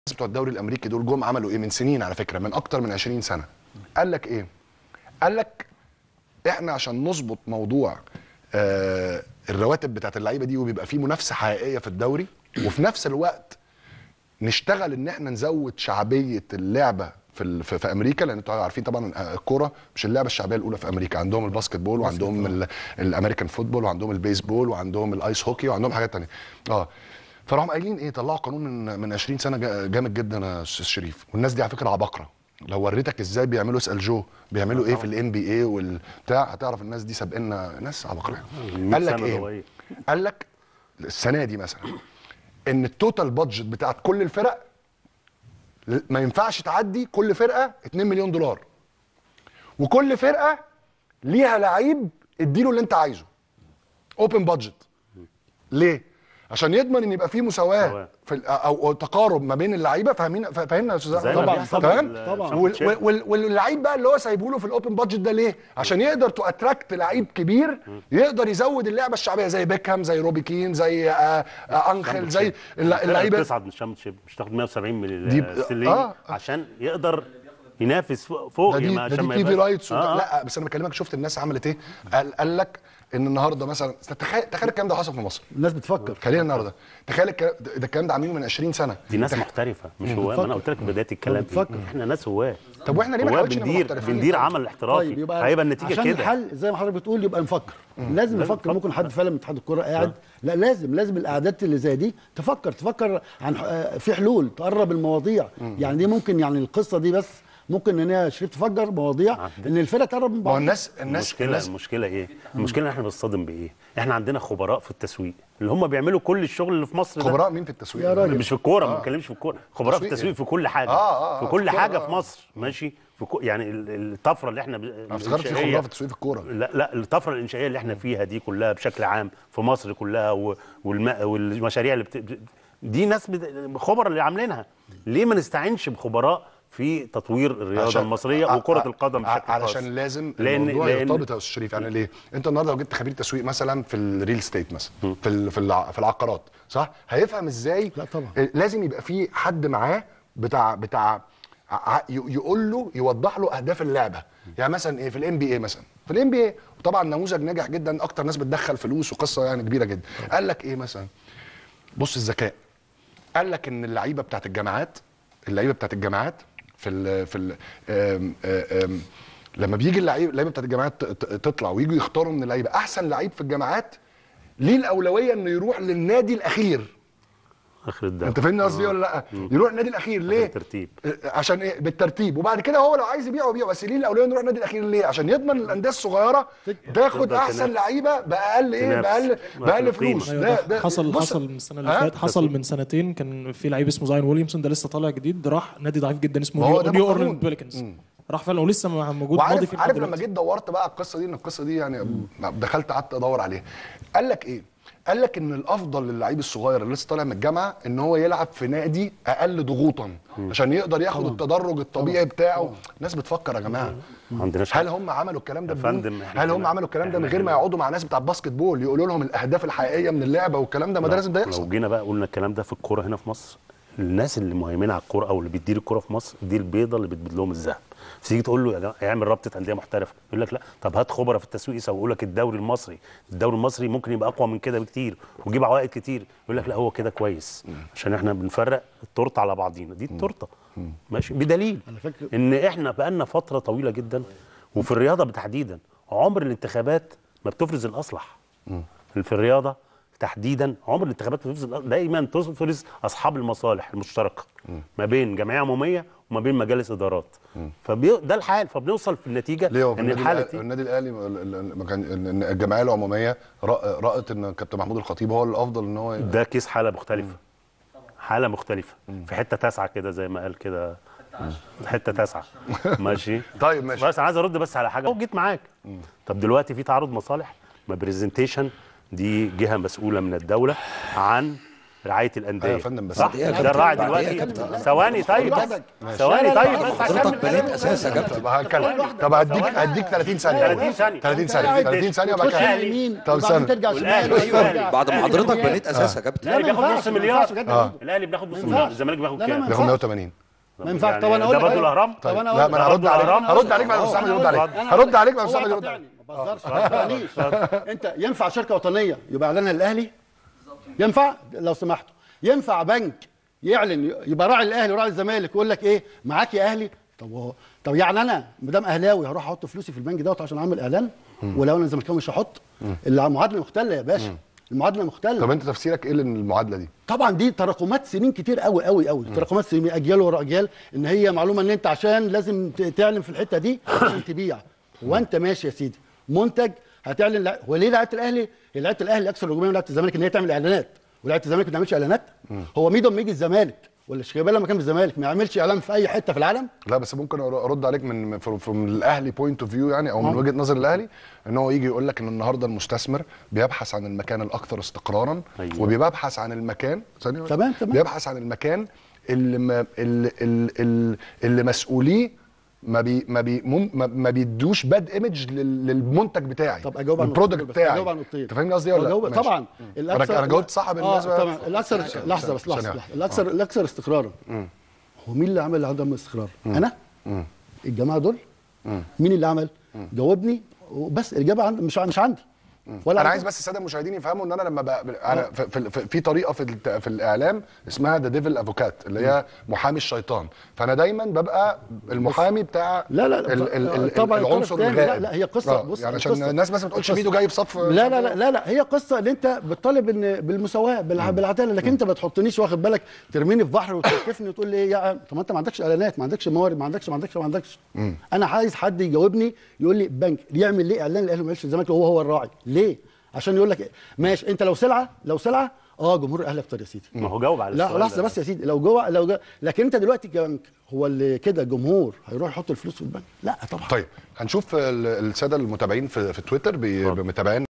بتوع الدوري الامريكي دول جم عملوا ايه من سنين على فكره من اكتر من 20 سنه قال لك ايه قال لك احنا عشان نظبط موضوع آه الرواتب بتاعت اللعيبه دي وبيبقى فيه منافسه حقيقيه في الدوري وفي نفس الوقت نشتغل ان احنا نزود شعبيه اللعبه في ال- في, في امريكا لان انتوا عارفين طبعا آه، الكوره مش اللعبه الشعبيه الاولى في امريكا عندهم الباسكت بول وعندهم ال- الامريكان فوتبول وعندهم البيسبول وعندهم الايس هوكي وعندهم حاجات تانية اه فراحوا قايلين ايه طلعوا قانون من من 20 سنه جا- جامد جدا يا استاذ شريف والناس دي على فكره عباقره لو وريتك ازاي بيعملوا اسال جو بيعملوا ايه في الام بي اي والبتاع هتعرف الناس دي سابقنا ناس عباقره قال لك سنة ايه ضوئية. قال لك السنه دي مثلا ان التوتال بادجت بتاعت كل الفرق ما ينفعش تعدي كل فرقه 2 مليون دولار وكل فرقه ليها لعيب اديله اللي انت عايزه اوبن بادجت ليه عشان يضمن ان يبقى فيه مساواه مساواة. في ال- او أو تقارب ما بين اللعيبه فاهمين فا- فاهمنا يا استاذ زي أحمد؟ ما طبعاً، بيحصل طبعاً، في تمام ال- طبعاً. وال- الشامبيونشيب. وال- واللعيب بقى اللي هو سايبه له في الاوبن بادجت ده ليه؟ عشان يقدر تو اتراكت لعيب كبير يقدر يزود اللعبه الشعبيه زي بيكهام زي روبي كين زي آه آه انخل زي الل- اللعيبه اللعيبه تصعد من الشامبيونشيب مش تاخد 170 من دي- السليم آه. عشان يقدر ينافس فوق, فوق ده دي ما- ده عشان دي ما تي في يبقاش- رايتس آه آه. لا بس انا بكلمك شفت الناس عملت ايه؟ قال, قال لك ان النهارده مثلا تخيل تخيل الكلام ده حصل في مصر الناس بتفكر خلينا النهارده تخيل الكلام ده ده الكلام ده عاملينه من 20 سنه دي ناس تخ- محترفه مش هواه ما بتفكر. انا قلت لك بدايه الكلام بتفكر. احنا ناس هواه طب واحنا ليه ما هواه نحاولش نبقى بندير محترفين؟ بندير طيب. عمل احترافي هيبقى النتيجه عشان كده الحل زي ما حضرتك بتقول يبقى نفكر لازم لازم نفكر نفكر. ممكن حد فعلا من اتحاد الكوره قاعد لا لازم لازم القعدات اللي زي دي تفكر تفكر عن آه، في حلول تقرب المواضيع يعني دي ممكن يعني القصه دي بس ممكن ان هي شريف تفجر مواضيع ان الفرقه تقرب من ما هو بعض الناس الناس المشكله الناس المشكله ايه المشكله ان احنا بنصطدم بايه احنا عندنا خبراء في التسويق اللي هم بيعملوا كل الشغل اللي في مصر ده خبراء مين في التسويق؟ يا راجل. مش في الكوره ما بنتكلمش في الكوره خبراء في تسويق التسويق إيه؟ في كل حاجه آه، آه، آه، في في كل الكورة، حاجه آه. في مصر ماشي في كو يعني ال- الطفره اللي احنا ب- انا افتكرت في الإنشائية- خبراء في التسويق في الكوره لا لا الطفره الانشائيه اللي احنا فيها دي كلها بشكل عام في مصر كلها و- والم- والمشاريع اللي بت... بت- دي ناس بت... خبراء اللي عاملينها ليه ما نستعينش بخبراء في تطوير الرياضه عشان- المصريه ع- وكره ع- القدم ع- بشكل خاص علشان لازم لأن- الموضوع لأن- يرتبط يا استاذ شريف يعني ليه؟ انت النهارده لو جبت خبير تسويق مثلا في الريل ستيت مثلا في ال- في الع- في العقارات صح؟ هيفهم ازاي لا طبعا. آه، لازم يبقى في حد معاه بتاع بتاع ع- ي- يقول له يوضح له اهداف اللعبه يعني مثلا ايه في الام بي اي مثلا في الام بي اي وطبعا نموذج ناجح جدا اكتر ناس بتدخل فلوس وقصه يعني كبيره جدا قال لك ايه مثلا بص الذكاء قال لك ان اللعيبه بتاعت الجامعات اللعيبه بتاعت الجامعات في ال في ال آم آم لما بيجي اللعيبه اللعيبه بتاعت الجامعات ت- ت- تطلع ويجوا يختاروا من اللعيبه احسن لعيب في الجامعات ليه الاولويه انه يروح للنادي الاخير اخر الدوري انت فاهمني قصدي ولا لا يروح النادي الاخير ليه بالترتيب. آه، عشان ايه بالترتيب وبعد كده هو لو عايز يبيعه يبيعه بس ليه الاولويه انه يروح النادي الاخير ليه عشان يضمن الانديه الصغيره تاخد تقدر احسن تنافس. لعيبه باقل ايه تنافس. باقل ما باقل في القيمة. فلوس ايوه ده حصل بص- حصل من السنه اللي ها؟ فاتت حصل من سنتين كان في لعيب اسمه زاين ويليامسون ده لسه طالع جديد راح نادي ضعيف جدا اسمه ما هو نيو, ده نيو مقارون. اورلاند بيليكنز راح فعلا ولسه موجود ماضي وعارف فيه عارف لحد لما دلوقتي. جيت دورت بقى على القصه دي ان القصه دي يعني دخلت قعدت ادور عليها قال لك ايه قال لك ان الافضل للعيب الصغير اللي لسه طالع من الجامعه ان هو يلعب في نادي اقل ضغوطا عشان يقدر ياخد التدرج الطبيعي بتاعه الناس بتفكر يا جماعه ما عندناش هل هم عملوا الكلام ده يا بدون فندم، إحنا هل هم كنا- عملوا الكلام ده من إحنا غير ما كنا- يقعدوا مع ناس بتاع باسكت بول يقولوا لهم الاهداف الحقيقيه من اللعبه والكلام ده ما ده لازم ده لو يحصل جينا بقى قلنا الكلام ده في الكوره هنا في مصر الناس اللي مهيمنه على الكوره او اللي بتدير الكوره في مصر دي البيضه اللي بتبيض لهم الذهب تيجي تقول له يا جماعه اعمل رابطه انديه محترفه يقول لك لا طب هات خبراء في التسويق يسوقوا لك الدوري المصري الدوري المصري ممكن يبقى اقوى من كده بكتير ويجيب عوائد كتير يقول لك لا هو كده كويس عشان احنا بنفرق التورته على بعضينا دي التورته ماشي بدليل أنا فاكر- ان احنا بقالنا فتره طويله جدا وفي الرياضه تحديدا عمر الانتخابات ما بتفرز الاصلح في الرياضه تحديدا عمر الانتخابات بتفرز الأ- دايما تفرز اصحاب المصالح المشتركه ما بين جمعيه عموميه وما بين مجالس ادارات فبي... ده الحال فبنوصل في النتيجه ليه هو في ان النادي الحاله الأهلي- النادي الاهلي ال- ال- ما كان إن- إن الجمعيه العموميه رأ- رأت ان كابتن محمود الخطيب هو الافضل ان هو ده كيس حاله مختلفه حاله مختلفه في حته تاسعه كده زي ما قال كده حته تاسعه ماشي طيب ماشي بس انا عايز ارد بس على حاجه أهو جيت معاك طب دلوقتي في تعارض مصالح ما برزنتيشن دي جهه مسؤوله من الدوله عن رعايه الانديه أيوة يا فندم، بس صح بعد إيه يا ده كابتن؟ الراعي بعد إيه يا دلوقتي كابتن؟ ثواني طيب بس لوحدك. ثواني لا، لا، طيب لا، بس حضرتك هكمل بنيت اساس يا كابتن طب هتكلم طب هديك هديك 30 ثانيه 30 ثانيه 30 ثانيه 30 ثانيه وبعد تخش كده يمين طب وبعدين استنى. ترجع والأهلي شمال والأهلي. وترجع. بعد ما الأهلي حضرتك والأهلي. بنيت اساس يا كابتن الاهلي لا، ما بياخد ينفعش، نص ما مليار ينفعش بجد آه. برضه. الاهلي بياخد نص ما مليار ينفعش. الزمالك بياخد لا، لا، كام ما بياخد ينفعش. 180 ما ينفعش يعني طب انا ده اقول لك برضه الاهرام طب انا لا اقول ما انا لك هرد عليك الأهرام. هرد عليك بعد ما أهو، مستعمل أنا يرد عليك أقول لك. أنا هرد عليك بعد ما هو مستعمل يرد قاطعني، عليك ما بهزرش ما تقاطعنيش. انت ينفع شركه وطنيه يبقى اعلانها للاهلي ينفع لو سمحتوا ينفع بنك يعلن يبقى راعي الاهلي وراعي الزمالك ويقول لك ايه معاك يا اهلي طب هو طب يعني انا ما دام اهلاوي هروح احط فلوسي في البنك دوت عشان اعمل اعلان ولو انا زملكاوي مش هحط المعادله مختله يا باشا المعادله مختله طب انت تفسيرك ايه للمعادله دي؟ طبعا دي تراكمات سنين كتير قوي قوي قوي تراكمات سنين اجيال ورا اجيال ان هي معلومه ان انت عشان لازم ت- تعلن في الحته دي عشان تبيع وانت ماشي يا سيدي منتج هتعلن لا هو ليه لعيبه الاهلي هي لعيبه الاهلي اكثر هجوميه من لعيبه الزمالك ان هي تعمل اعلانات ولعيبه الزمالك ما بتعملش اعلانات هو ميدو لما يجي الزمالك ولا شيكابالا لما كان في الزمالك ما يعملش اعلان في اي حته في العالم لا بس ممكن أر- ارد عليك من من الاهلي بوينت اوف فيو يعني او من وجهه نظر الاهلي ان هو يجي يقول لك ان النهارده المستثمر بيبحث عن المكان الاكثر استقرارا أيوة. وبيبحث عن المكان ثانيه واحدة. تمام، تمام. بيبحث عن المكان اللي ما اللي, اللي, اللي مسؤوليه ما بي ما بي مم- ما, ما بيدوش باد ايمج للمنتج بتاعي طب اجاوب عن البرودكت النقطتين بس، بتاعي اجاوب عن النقطتين انت فاهمني قصدي ولا أجاوب- ماشي. طبعا انا انا جاوبت صح بالنسبه اه طبعا الاكثر لحظه بس لحظه ثانية لحظة. الاكثر الاكثر استقرارا هو مين اللي عمل عدم الاستقرار؟ انا؟ الجماعه دول؟ مين اللي عمل؟ جاوبني بس الاجابه عند مش مش عندي ولا انا عندي. عايز بس الساده المشاهدين يفهموا ان انا لما بقى انا في, في, في, في طريقه في, الت- في الاعلام اسمها ذا ديفل افوكات اللي هي محامي الشيطان فانا دايما ببقى المحامي بتاع لا لا لا ال ال ال طبعا العنصر الطرف الثاني. الغائب لا لا هي قصه آه، بص يعني عشان قصة. الناس بس ما تقولش قصة. ميدو جاي في صف لا لا لا لا لا هي قصه اللي انت بتطالب ان بالمساواه بالع- بالعداله لكن انت ما تحطنيش واخد بالك ترميني في بحر وتوقفني وتقول لي ايه يا طب ما انت ما عندكش اعلانات ما عندكش موارد ما عندكش ما عندكش ما عندكش انا عايز حد يجاوبني يقول لي بنك يعمل ليه اعلان الاهلي ما يعملش الزمالك وهو هو الراعي ليه عشان يقول لك إيه؟ ماشي انت لو سلعه لو سلعه اه جمهور الاهلي اكتر يا سيدي ما هو جاوب على لا السؤال لحظه ده. بس يا سيدي لو جوه لو جوه لكن انت دلوقتي كبنك هو اللي كده جمهور هيروح يحط الفلوس في البنك لا طبعا طيب هنشوف ال- الساده المتابعين في, في تويتر بي- متابعين